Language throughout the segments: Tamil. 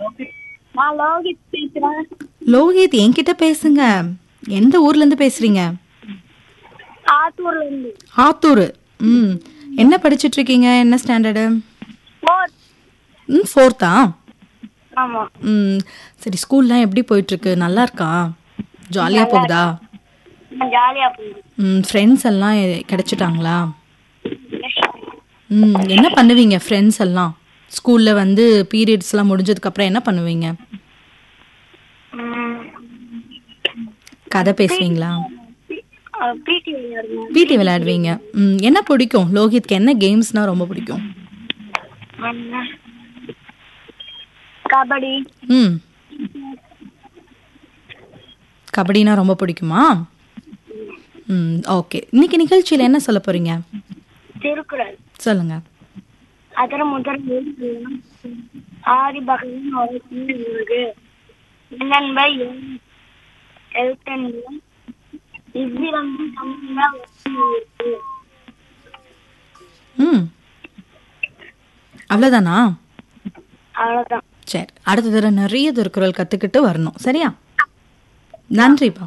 நான் லோகித் பேசுறேன் லோகித் என்கிட்ட பேசுங்க எந்த ஊர்ல இருந்து பேசுறீங்க ஆத்தூர்ல இருந்து ஆத்தூர் ம் என்ன படிச்சிட்டு இருக்கீங்க என்ன ஸ்டாண்டர்டு ஃபோர்த் ம் ஃபோர்த்தா ஆமா ம் சரி ஸ்கூல்லாம் எப்படி போயிட்டு இருக்கு நல்லா இருக்கா ஜாலியாக போகுதா நான் ஜாலியா போகுது ம் ஃப்ரெண்ட்ஸ் எல்லாம் எ- கிடைச்சிட்டாங்களா ம் என்ன பண்ணுவீங்க ஃப்ரெண்ட்ஸ் எல்லாம் ஸ்கூலில் வந்து பீரியட்ஸ்லாம் முடிஞ்சதுக்கப்புறம் என்ன பண்ணுவீங்க கதை பேசுவீங்களா பிடி விளையாடுவேன் பிடி விளையாடுவீங்க ம் என்ன பிடிக்கும் லோகித்க்கு என்ன கேம்ஸ்னால் ரொம்ப பிடிக்கும் கபடி ம் கபடினா ரொம்ப பிடிக்குமா ம் ஓகே இன்னைக்கு நிகழ்ச்சியில் என்ன சொல்ல போறீங்க திருக்குறள் சொல்லுங்க அதர முதல் எழுத்து ஆதி பகவன் உலகின் உலகு என்னன்பை எழுத்தன்பும் இவ்விரண்டும் தமிழ்ல இருக்கு ம் அவ்வளோதானா அவ்வளவுதான் சரி அடுத்த தடவை நிறைய திருக்குறள் கற்றுக்கிட்டு வரணும் சரியா நன்றிப்பா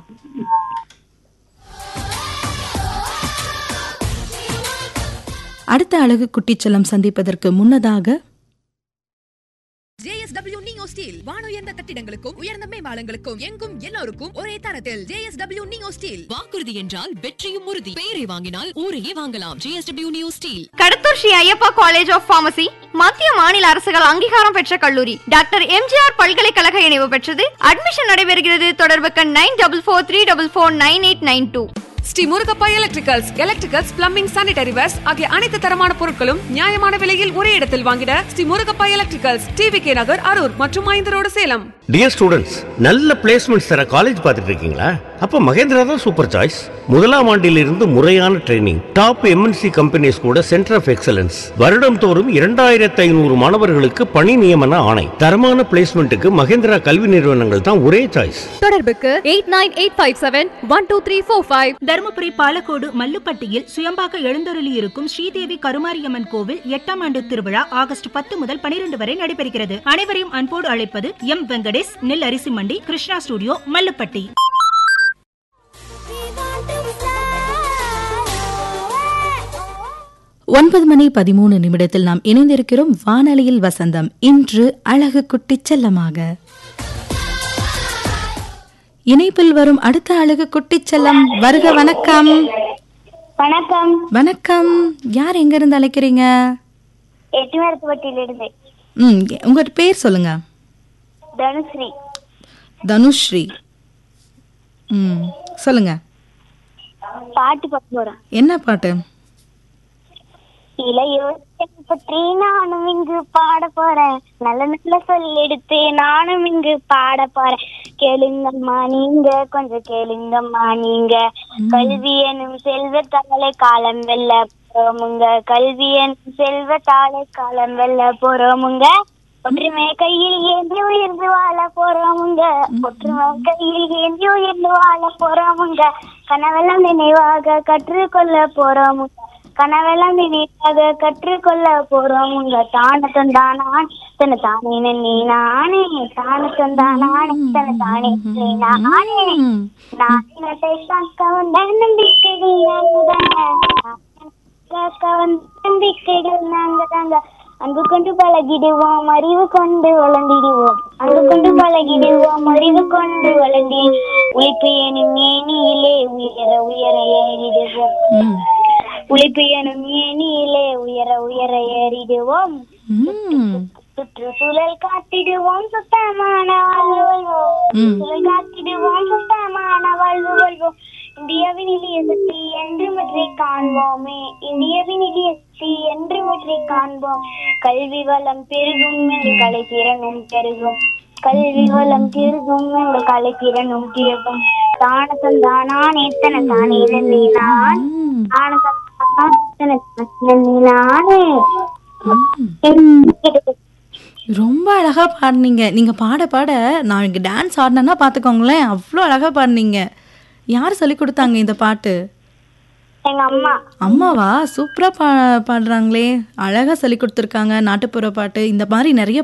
அடுத்த அழகு குட்டிச்சலம் சந்திப்பதற்கு முன்னதாக ஜேஎஸ்டபிள்யூ நியோ ஸ்டீல் வானுயர்ந்த கட்டிடங்களுக்கும் உயர்ந்த மேம்பாலங்களுக்கும் எங்கும் எல்லோருக்கும் ஒரே தரத்தில் ஜேஎஸ்டபிள்யூ நியோ ஸ்டீல் வாக்குறுதி என்றால் வெற்றியும் உறுதி பெயரை வாங்கினால் ஊரையே வாங்கலாம் JSW new steel Kadathur Shri Ayyappa college of pharmacy மத்திய மாநில அரசுகள் அங்கீகாரம் பெற்ற கல்லூரி டாக்டர் எம்ஜிஆர் பல்கலைக்கழக இணைவு பெற்றது அட்மிஷன் நடைபெறுகிறது தொடர்புக்கு nine double four three double four nine eight nine two Shri Murugappa electricals electricals plumbing sanitary wares ஆகிய அனைத்து தரமான பொருட்களும் நியாயமான விலையில் ஒரே இடத்தில் வாங்கிட Shri Murugappa electricals TV K Nagar Arur மற்றும் ஐந்து ரோடு சேலம் டியர் ஸ்டூடெண்ட்ஸ் நல்ல பிளேஸ்மெண்ட்ஸ் தர காலேஜ் பார்த்துட்டு இருக்கீங்களா அப்போ மகேந்திரா தான் சூப்பர் சாய்ஸ் முதலாம் ஆண்டிலிருந்து முறையான ட்ரைனிங் டாப் எம்என்சி கம்பெனிஸ் கூட சென்டர் ஆஃப் எக்ஸலன்ஸ் வருடம் தோறும் இரண்டாயிரத்து ஐநூறு மாணவர்களுக்கு பணி நியமன ஆணை தரமான பிளேஸ்மெண்ட்டுக்கு மகேந்திரா கல்வி நிறுவனங்கள் தான் ஒரே சாய்ஸ் தொடர்புக்கு eight nine eight five seven one two three four five Dharmapuri Palacode மல்லுப்பட்டியில் சுயம்பாக எழுந்தருளி இருக்கும் ஸ்ரீதேவி கருமாரியம்மன் கோவில் எட்டாம் ஆண்டு திருவிழா ஆகஸ்ட் பத்து முதல் பனிரெண்டு வரை நடைபெறுகிறது அனைவரையும் அன்போடு அழைப்பது எம் வெங்கடேஷ் நெல் அரிசி மண்டி கிருஷ்ணா ஸ்டுடியோ மல்லுப்பட்டி ஒன்பது மணி பதிமூணு நிமிடத்தில் நாம் இணைந்திருக்கிறோம் வானொலியில் வசந்தம் இன்று அழகு குட்டிச் செல்லமாக இணைப்பில் வரும் அடுத்த அழகு குட்டிச் செல்லம் வருக வணக்கம் வணக்கம் வணக்கம் யார் எங்க இருந்து அழைக்கிறீங்க எட்டுமரத்துப்பட்டியிலிருந்து ம் உங்க பேர் சொல்லுங்க தனுஸ்ரீ தனுஸ்ரீ ம் சொல்லுங்க பாட்டு பாட போறேன் என்ன பாட்டு இளையோரை பற்றி நானும் இங்கு பாட போறேன் நல்ல நல்ல சொல்லெடுத்து நானும் இங்கு பாட போறேன் கேளுங்கம்மா நீங்க கொஞ்சம் கேளுங்கம்மா நீங்க கல்வி எனும் செல்வத்தாலே காலம் வெல்ல போறோமுங்க கல்வி எனும் செல்வத்தாலே காலம் வெல்ல போறோமுங்க ஒற்றுமை கையில் ஏந்தி உயர்ந்து வாழ போறோமுங்க ஒற்றுமை கையில் ஏந்தி உயர்ந்து வாழ போறோமுங்க கனவெல்லாம் நினைவாக கற்றுக்கொள்ள போறோமுங்க கனவெல்லாம் நினைவாக கற்றுக்கொள்ள போறோம் உங்க தானத்தம் தானான் தன தானே நன்னி நானே தானத்தம் தானானே தன தானே நன்னி நானே நாட்டினத்தை காக்க வந்த நம்பிக்கைகள் நாங்கதாங்க காக்க வந்த நம்பிக்கைகள் நாங்க தாங்க அன்பு கொண்டு பழகிடுவோம் அறிவு கொண்டு வளர்ந்திடுவோம் அன்பு கொண்டு பழகிடுவோம் அறிவு கொண்டு வளர்ந்தி உழைப்பு எனும் ஏனியிலே உயர உயர ஏறிடுவோம் ம் உழைப்பு எனும் ஏனியிலே உயர உயர ஏறிடுவோம் ம் சுற்றுச்சூழல் காத்திடுவோம் சுத்தமான வாழ்வு வாழ்வோம் சுற்றுச்சூழல் காத்திடுவோம் சுத்தமான வாழ்வு வாழ்வோம் இந்தியாவின் இளைய சக்தி என்று முற்றி காண்போமே இந்தியாவின் இளைய சக்தி என்று முற்றி காண்போம் கல்வி வளம் பெருகும் எங்கள் கலை திறனும் பெருகும் கல்வி வளம் பெருகும் எங்கள் கலை திறனும் பெருகும் தானத்தம் தானான் எத்தனை தானே நன்னி நான் தானத்தம் தானான் எத்தனை நன்னி நானே ரொம்ப அழகா பாடுனீங்க நீங்க பாட பாட நான் இங்க டான்ஸ் ஆடினேன்னா பாத்துக்கோங்களேன் அவ்வளோ அழகா பாடுனீங்க யார் சொல்லி கொடுத்தாங்க இந்த பாட்டு எங்க அம்மா அம்மாவா சூப்பரா பா பாடுறாங்களே அழகா சொல்லி கொடுத்துருக்காங்க நாட்டுப்புற பாட்டு இந்த மாதிரி நிறைய